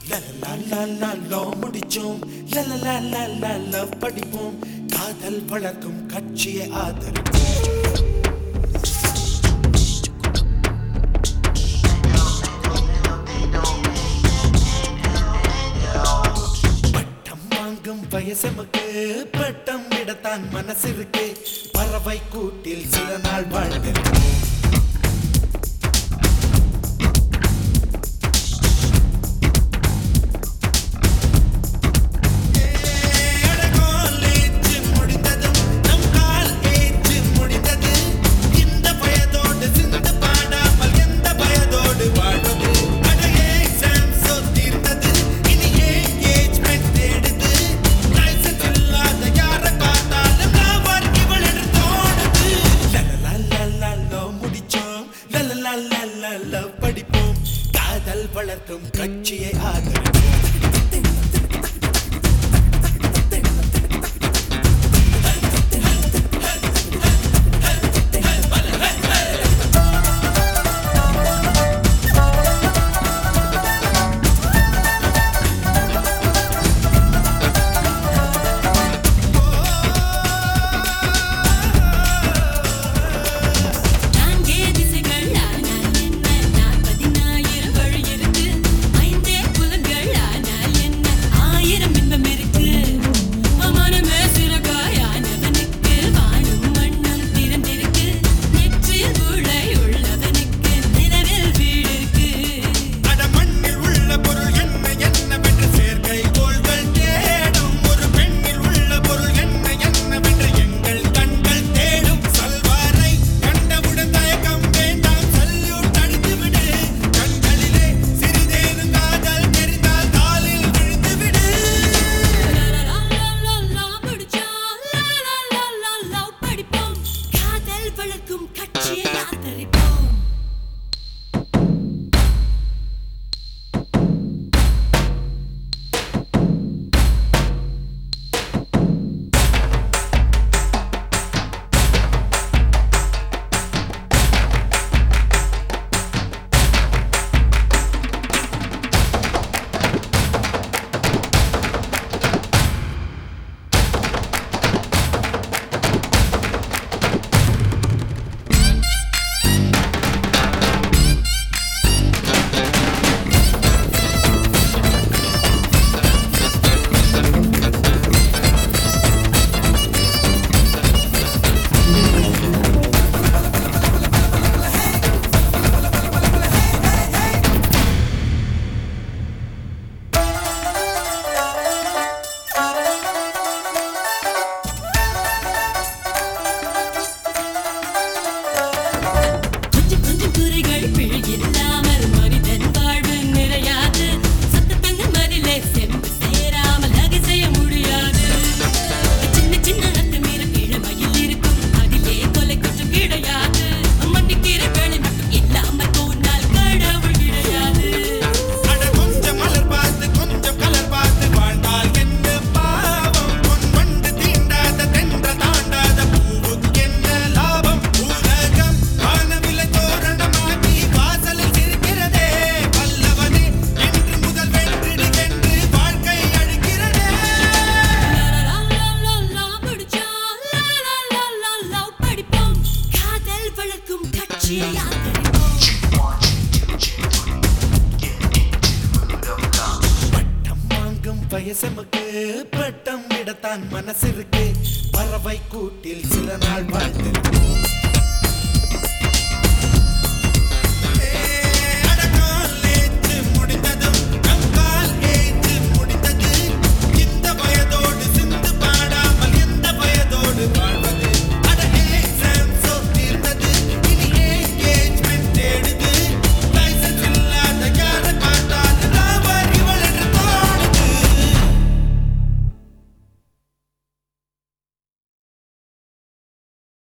லலலலலலோ முடிச்சோம் லலலலலலோ படிப்போம் காதல் வளர்க்கும் கட்சியை ஆதரிப்போம் பட்டம் வாங்கும் வயசமுக்கு பட்டம் இடத்தான் மனசு இருக்கு பறவை கூட்டில் சில நாள் வாழ்ந்திருக்கு காலேஜ் முடிந்ததும் நம் கால் ஏஜ் முடிந்தது இந்த பயதோடு சிந்து பாடாமல் எந்த பயதோடு வாழ்வது அட எக்ஸாம்ஸ் தீர்ந்தது இனி என்கேஜ்மெண்ட் தேடுது லைசன்ஸ் இல்லாத யாரை பார்த்தாலும் நான் வர்க்கிவள் என்று தோணுது லலலலலலோ முடிச்சோம் லலலலலலோ படிப்போம் காதல் வளர்க்கும் கட்சியை ஆதரிப்போம் நான்கே திசைகள் ஆனால் என்ன நாற்பதினாயிரம் வழி இருக்கு ஐந்தே புலன்கள் ஆனால் என்ன ஆயிரம் இன்பம் இருக்கு மனமே சிறகாயானவனுக்கு வானும் மண்ணும் திறந்திருக்கு நெற்றியில் ஊழை உள்ளவனுக்கு நிலவில் வீடு இருக்கு அட மண்ணில் உள்ள பொருள் என்ன என்னவென்று சேர்க்கை கோள்கள் தேடும் ஒரு பெண்ணில் உள்ள பொருள் என்ன என்னவென்று எங்கள் கண்கள் தேடும் சல்வாரை கண்டவுடன் தயக்கம் வேண்டாம் சல்யூட் அடித்து விடு கண்களிலே சிறிதேனும் காதல் தெரிந்தால் காலில் விழுந்து விடு படிப்போம் காதல் வளர்க்கும் கட்சியை ஆதரிப்போம் கொஞ்சம் கொஞ்சம் குறைகள் பிழை இல்லாமல் மனிதன் வாழ்வு நிறையாது சத்தத்தங்க மதிலே செம்பு சேராமல் நகை செய்ய முடியாது சின்ன சின்ன அத்துமீற கிழமையில் இருக்கும் அதிலே கொலை குற்றம் கிடையாது மன்னிக்கிற வேலை மட்டும் இல்லாமல் போனால் கடவுள் கிடையாது அட கொஞ்சம் மலர் பார்த்து கொஞ்சம் கலர் பார்த்து வாழ்ந்தால் என்ன பாவம் பொன் வண்டு தீண்டாத தென்ற தாண்டாத பூவுக்கு என்ன லாபம் உலகம் வானவில்லை தோரணமாகி வாசலில் இருக்கிறதே வல்லவனே என்று முதல் வென்றிடு என்று வாழ்க்கை அழிக்கிறதே படிப்போம் காதல் வளர்க்கும் கட்சியை ஆதரிப்போம் பட்டம் வாங்கும் வயசமுக்கு பட்டம் இடத்தான் மனசு இருக்கு பறவை கூட்டில் சில நாள் வாழ்ந்திருக்கு